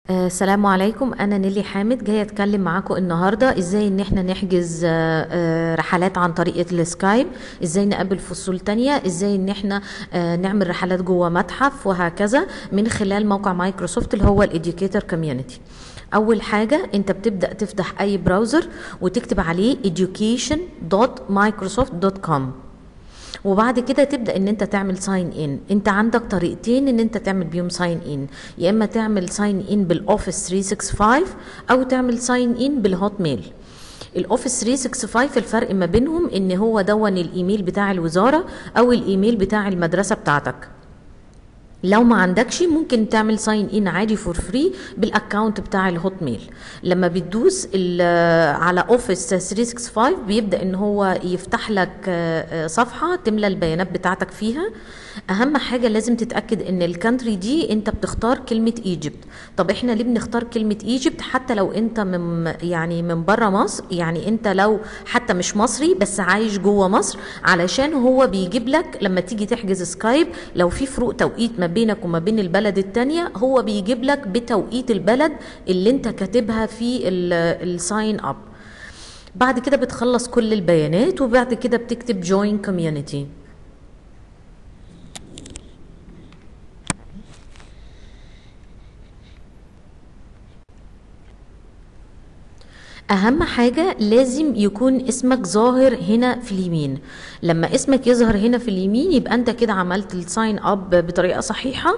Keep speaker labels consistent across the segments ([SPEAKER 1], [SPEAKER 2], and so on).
[SPEAKER 1] آه، السلام عليكم انا نيلي حامد جايه اتكلم معاكم النهارده ازاي ان احنا نحجز آه، آه، رحلات عن طريق السكايب ازاي نقابل فصول تانية ازاي ان احنا آه، نعمل رحلات جوه متحف وهكذا من خلال موقع مايكروسوفت اللي هو الاديوكيتور كوميونتي اول حاجه انت بتبدا تفتح اي براوزر وتكتب عليه education.microsoft.com وبعد كده تبدا ان انت تعمل ساين ان انت عندك طريقتين ان انت تعمل بيهم ساين ان يا اما تعمل ساين ان بالاوفيس 365 او تعمل ساين ان بالهوت ميل الاوفيس 365 الفرق ما بينهم ان هو دون الايميل بتاع الوزاره او الايميل بتاع المدرسه بتاعتك لو ما عندكش ممكن تعمل ساين ان عادي فور فري بالاكونت بتاع الهوت ميل لما بتدوس ال- على اوفيس 365 بيبدا ان هو يفتح لك آه، آه، صفحه تملى البيانات بتاعتك فيها اهم حاجه لازم تتاكد ان الكانتري دي انت بتختار كلمه ايجيبت طب احنا ليه بنختار كلمه ايجيبت حتى لو انت من يعني من بره مصر يعني انت لو حتى مش مصري بس عايش جوه مصر علشان هو بيجيب لك لما تيجي تحجز سكايب لو في فروق توقيت ما بينك وما بين البلد التانية هو بيجيب لك بتوقيت البلد اللي انت كاتبها في الساين اب بعد كده بتخلص كل البيانات وبعد كده بتكتب جوين كوميونتي اهم حاجة لازم يكون اسمك ظاهر هنا في اليمين لما اسمك يظهر هنا في اليمين يبقى انت كده عملت الساين اب بطريقة صحيحة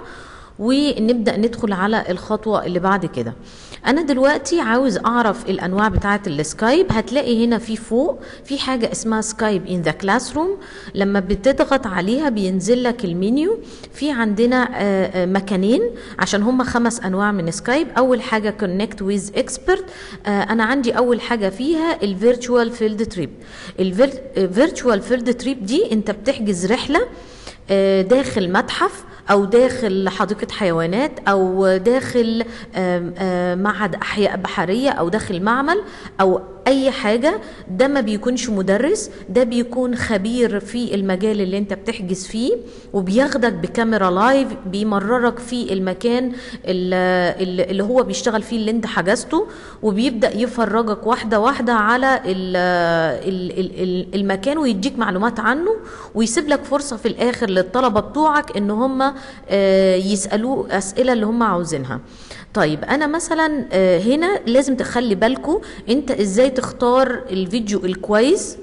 [SPEAKER 1] ونبدأ ندخل على الخطوة اللي بعد كده انا دلوقتي عاوز اعرف الانواع بتاعه السكايب هتلاقي هنا في فوق في حاجه اسمها سكايب ان ذا كلاس روم لما بتضغط عليها بينزل لك المنيو في عندنا آه، آه، مكانين عشان هم خمس انواع من سكايب اول حاجه كونكت ويز اكسبرت انا عندي اول حاجه فيها الفيرتشوال فيلد تريب الفيرتشوال فيلد تريب دي انت بتحجز رحله آه، داخل متحف او داخل حديقه حيوانات او داخل آم، آم، معهد احياء بحريه او داخل معمل او اي حاجه ده ما بيكونش مدرس ده بيكون خبير في المجال اللي انت بتحجز فيه وبياخدك بكاميرا لايف بيمررك في المكان اللي اللي هو بيشتغل فيه اللي انت حجزته وبيبدا يفرجك واحده واحده على ال ال ال المكان ويديك معلومات عنه ويسيب لك فرصه في الاخر للطلبه بتوعك ان هم آه، يسالوه اسئله اللي هم عاوزينها طيب انا مثلا آه، هنا لازم تخلي بالكو انت ازاي تختار الفيديو الكويس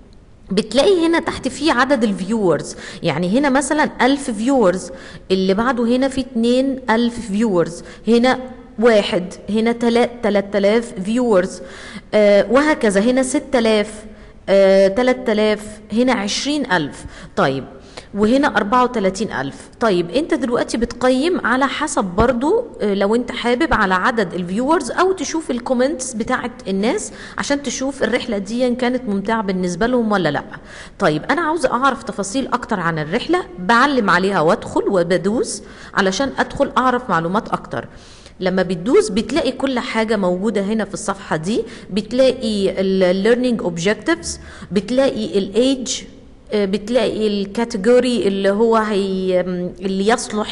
[SPEAKER 1] بتلاقي هنا تحت فيه عدد الفيورز يعني هنا مثلا ألف فيورز اللي بعده هنا في اتنين ألف فيورز هنا واحد هنا تلات تلات آلاف فيورز آه وهكذا هنا ست آلاف آه تلات آلاف هنا عشرين ألف طيب وهنا 34 ألف طيب انت دلوقتي بتقيم على حسب برضو آه، لو انت حابب على عدد الفيورز او تشوف الكومنتس بتاعت الناس عشان تشوف الرحلة دي كانت ممتعة بالنسبة لهم ولا لا طيب انا عاوزة اعرف تفاصيل اكتر عن الرحلة بعلم عليها وادخل وبدوس علشان ادخل اعرف معلومات اكتر لما بتدوس بتلاقي كل حاجة موجودة هنا في الصفحة دي بتلاقي ال learning objectives بتلاقي الايدج آه، بتلاقي الكاتيجوري اللي هو هي اللي يصلح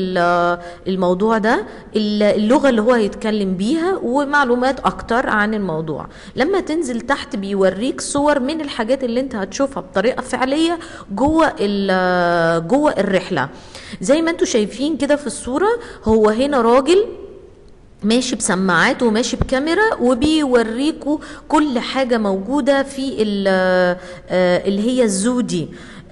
[SPEAKER 1] للموضوع ده ال- اللغة اللي هو هيتكلم بيها ومعلومات أكتر عن الموضوع لما تنزل تحت بيوريك صور من الحاجات اللي انت هتشوفها بطريقة فعلية جوه ال- جوه الرحلة زي ما انتوا شايفين كده في الصورة هو هنا راجل ماشي بسماعات وماشي بكاميرا وبيوريكوا كل حاجة موجودة في ال- آه، اللي هي الزو دي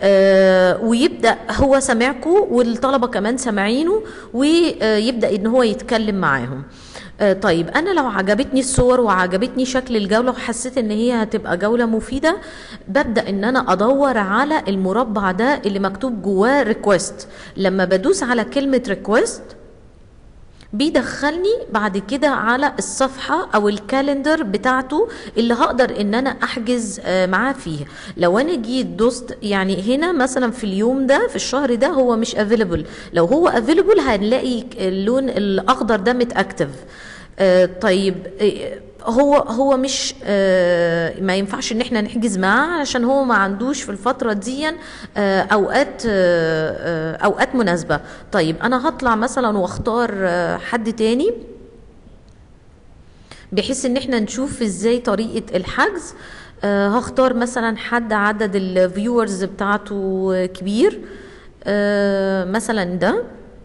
[SPEAKER 1] آه، ويبدأ هو سامعكوا والطلبة كمان سامعينه ويبدأ ان هو يتكلم معاهم آه، طيب انا لو عجبتني الصور وعجبتني شكل الجولة وحسيت ان هي هتبقى جولة مفيدة ببدأ ان انا ادور على المربع ده اللي مكتوب جواه ريكوست لما بدوس على كلمة ريكوست بيدخلني بعد كده على الصفحة او الكالندر بتاعته اللي هقدر ان انا احجز آه، معاه فيه لو انا جيت دوست يعني هنا مثلا في اليوم ده في الشهر ده هو مش افيلبل لو هو افيلبل هنلاقي اللون الاخضر ده متاكتف آه، طيب آه، هو هو مش آه، ما ينفعش ان احنا نحجز معاه عشان هو ما عندوش في الفتره دي آه، اوقات آه، آه، اوقات مناسبه طيب انا هطلع مثلا واختار آه، حد تاني بحيث ان احنا نشوف ازاي طريقة الحجز آه هختار مثلا حد عدد الفيورز بتاعته كبير آه مثلا ده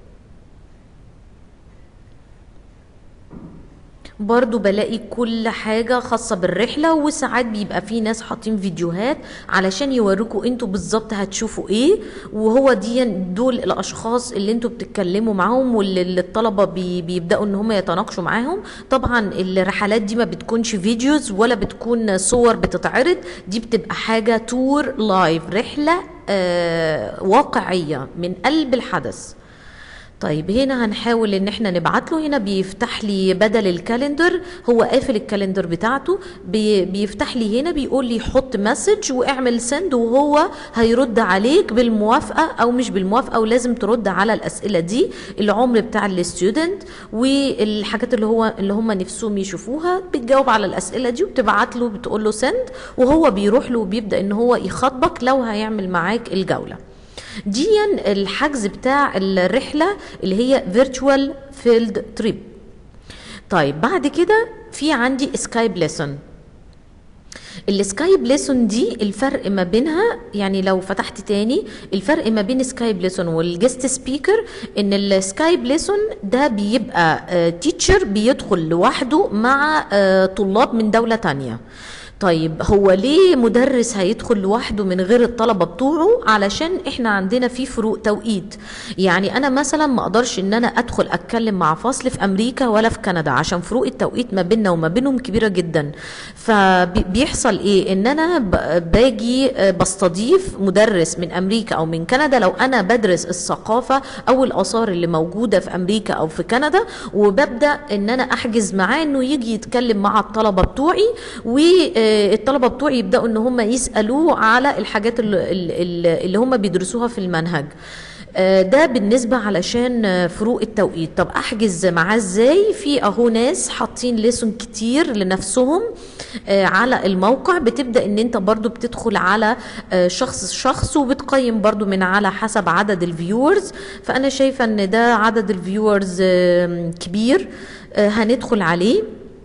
[SPEAKER 1] برضو بلاقي كل حاجة خاصة بالرحلة وساعات بيبقى في ناس حاطين فيديوهات علشان يوروكوا انتوا بالظبط هتشوفوا ايه وهو دي دول الاشخاص اللي انتوا بتتكلموا معاهم واللي الطلبة بي بيبدأوا ان هم يتناقشوا معاهم طبعا الرحلات دي ما بتكونش فيديوز ولا بتكون صور بتتعرض دي بتبقى حاجة تور لايف رحلة آه واقعية من قلب الحدث طيب هنا هنحاول ان احنا نبعت له هنا بيفتح لي بدل الكالندر هو قافل الكالندر بتاعته بي بيفتح لي هنا بيقول لي حط مسج واعمل سند وهو هيرد عليك بالموافقه او مش بالموافقه ولازم ترد على الاسئله دي العمر بتاع الستودنت والحاجات اللي هو اللي هم نفسهم يشوفوها بتجاوب على الاسئله دي وبتبعت له بتقول له سند وهو بيروح له وبيبدا ان هو يخاطبك لو هيعمل معاك الجوله دي الحجز بتاع الرحلة اللي هي virtual field trip طيب بعد كده في عندي سكايب ليسون السكايب ليسون دي الفرق ما بينها يعني لو فتحت تاني الفرق ما بين سكايب ليسون والجست سبيكر ان السكايب ليسون ده بيبقى تيتشر بيدخل لوحده مع طلاب من دولة تانية طيب هو ليه مدرس هيدخل لوحده من غير الطلبه بتوعه علشان احنا عندنا في فروق توقيت يعني انا مثلا ما اقدرش ان انا ادخل اتكلم مع فصل في امريكا ولا في كندا عشان فروق التوقيت ما بيننا وما بينهم كبيره جدا فبيحصل ايه ان انا باجي بستضيف مدرس من امريكا او من كندا لو انا بدرس الثقافه او الاثار اللي موجوده في امريكا او في كندا وببدا ان انا احجز معاه انه يجي يتكلم مع الطلبه بتوعي و الطلبه بتوعي يبداوا ان هم يسالوه على الحاجات اللي, اللي هم بيدرسوها في المنهج ده بالنسبة علشان فروق التوقيت طب احجز معاه ازاي في اهو ناس حاطين ليسون كتير لنفسهم على الموقع بتبدأ ان انت برضو بتدخل على شخص شخص وبتقيم برضو من على حسب عدد الفيورز فانا شايفة ان ده عدد الفيورز كبير هندخل عليه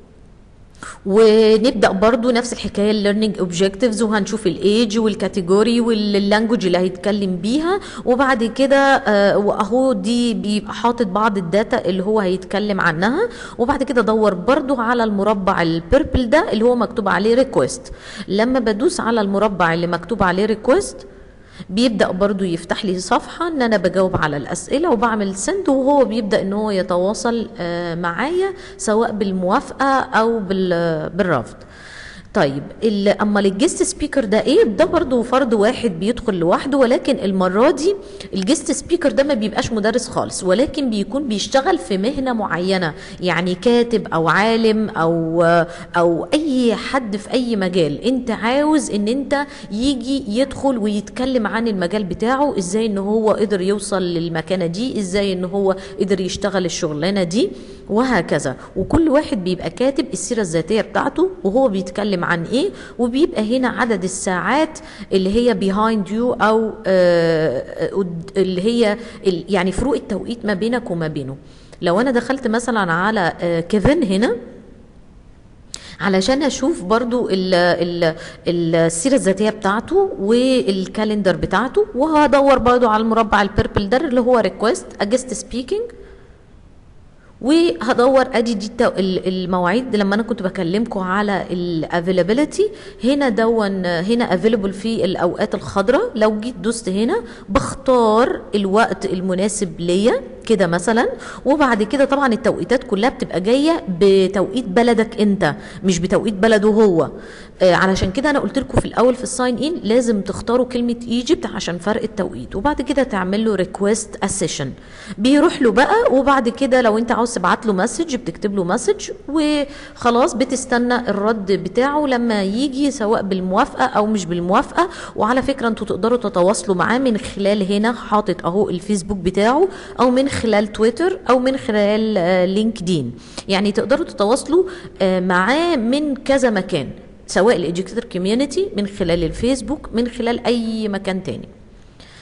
[SPEAKER 1] ونبدا برضو نفس الحكايه الليرنينج اوبجكتيفز وهنشوف الايج والكاتيجوري واللانجوج اللي هيتكلم بيها وبعد كده آه واهو دي بيبقى حاطط بعض الداتا اللي هو هيتكلم عنها وبعد كده دور برضو على المربع البيربل ده اللي هو مكتوب عليه ريكويست لما بدوس على المربع اللي مكتوب عليه ريكويست بيبدا برضو يفتح لي صفحه ان انا بجاوب على الاسئله وبعمل سند وهو بيبدا ان هو يتواصل معايا سواء بالموافقه او بالرفض طيب اما الجست سبيكر ده ايه ده برضو فرد واحد بيدخل لوحده ولكن المره دي الجست سبيكر ده ما بيبقاش مدرس خالص ولكن بيكون بيشتغل في مهنه معينه يعني كاتب او عالم او او اي حد في اي مجال انت عاوز ان انت يجي يدخل ويتكلم عن المجال بتاعه ازاي ان هو قدر يوصل للمكانه دي ازاي ان هو قدر يشتغل الشغلانه دي وهكذا وكل واحد بيبقى كاتب السيره الذاتيه بتاعته وهو بيتكلم عن ايه وبيبقى هنا عدد الساعات اللي هي behind you او آه اللي هي يعني فروق التوقيت ما بينك وما بينه لو انا دخلت مثلا على آه كيفن هنا علشان اشوف برضو ال ال السيره الذاتيه بتاعته والكالندر بتاعته وهدور برضو على المربع البيربل ده اللي هو ريكويست اجست سبيكينج وهدور ادي دي المواعيد لما انا كنت بكلمكم على الافيلابيلتي هنا دون هنا افيلبل في الاوقات الخضراء لو جيت دوست هنا بختار الوقت المناسب ليا كده مثلا وبعد كده طبعا التوقيتات كلها بتبقى جايه بتوقيت بلدك انت مش بتوقيت بلده هو آه علشان كده انا قلت لكم في الاول في الساين ان لازم تختاروا كلمه ايجيبت عشان فرق التوقيت وبعد كده تعمل له ريكويست اسيشن بيروح له بقى وبعد كده لو انت عاوز تبعت له مسج بتكتب له مسج وخلاص بتستنى الرد بتاعه لما يجي سواء بالموافقه او مش بالموافقه وعلى فكره انتوا تقدروا تتواصلوا معاه من خلال هنا حاطط اهو الفيسبوك بتاعه او من خلال تويتر او من خلال لينكدين يعني تقدروا تتواصلوا معاه من كذا مكان سواء الايديوكيتور كوميونتي من خلال الفيسبوك من خلال اي مكان تاني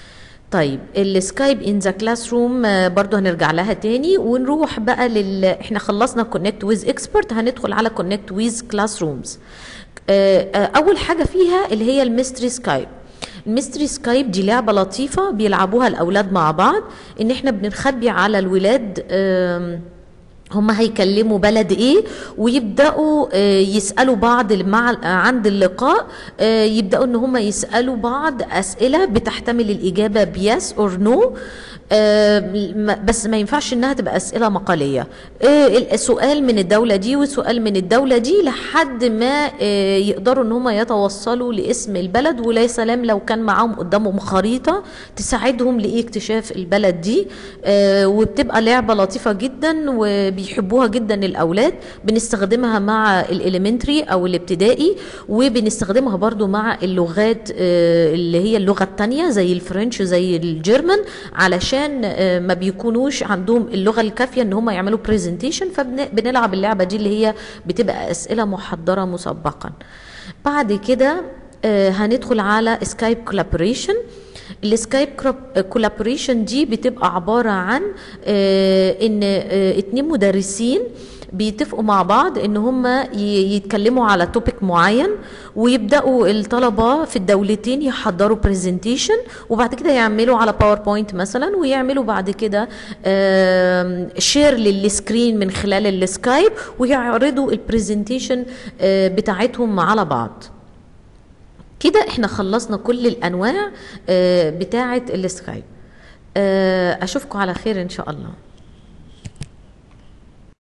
[SPEAKER 1] طيب السكايب ان ذا كلاس روم برضو هنرجع لها تاني ونروح بقى لل احنا خلصنا كونكت ويز اكسبرت هندخل على كونكت ويز كلاس رومز اول حاجه فيها اللي هي الميستري سكايب الميستري سكايب دي لعبه لطيفه بيلعبوها الاولاد مع بعض ان احنا بنخبي على الولاد آم، هم هيكلموا بلد ايه ويبداوا آه، يسالوا بعض مع عند اللقاء آه، يبداوا ان هم يسالوا بعض اسئله بتحتمل الاجابه بيس اور نو بس ما ينفعش انها تبقى اسئله مقاليه آه، السؤال من الدوله دي وسؤال من الدوله دي لحد ما آه، يقدروا ان هم يتوصلوا لاسم البلد ولا سلام لو كان معاهم قدامهم خريطه تساعدهم لاكتشاف البلد دي آه، وبتبقى لعبه لطيفه جدا وبيحبوها جدا الاولاد بنستخدمها مع الاليمنتري او الابتدائي وبنستخدمها برضو مع اللغات آه، اللي هي اللغه التانية زي الفرنش زي الجيرمان علشان آه، ما بيكونوش عندهم اللغه الكافيه ان هم يعملوا برزنتيشن فبنلعب اللعبه دي اللي هي بتبقى اسئله محضره مسبقا بعد كده آه، هندخل على سكايب كولابوريشن السكايب كولابوريشن دي بتبقى عباره عن آه، ان آه، اتنين مدرسين بيتفقوا مع بعض ان هم يتكلموا على توبيك معين ويبداوا الطلبه في الدولتين يحضروا برزنتيشن وبعد كده يعملوا على باوربوينت مثلا ويعملوا بعد كده شير للسكرين من خلال السكايب ويعرضوا البرزنتيشن بتاعتهم على بعض كده احنا خلصنا كل الانواع آه، بتاعه السكايب آه، اشوفكم على خير ان شاء الله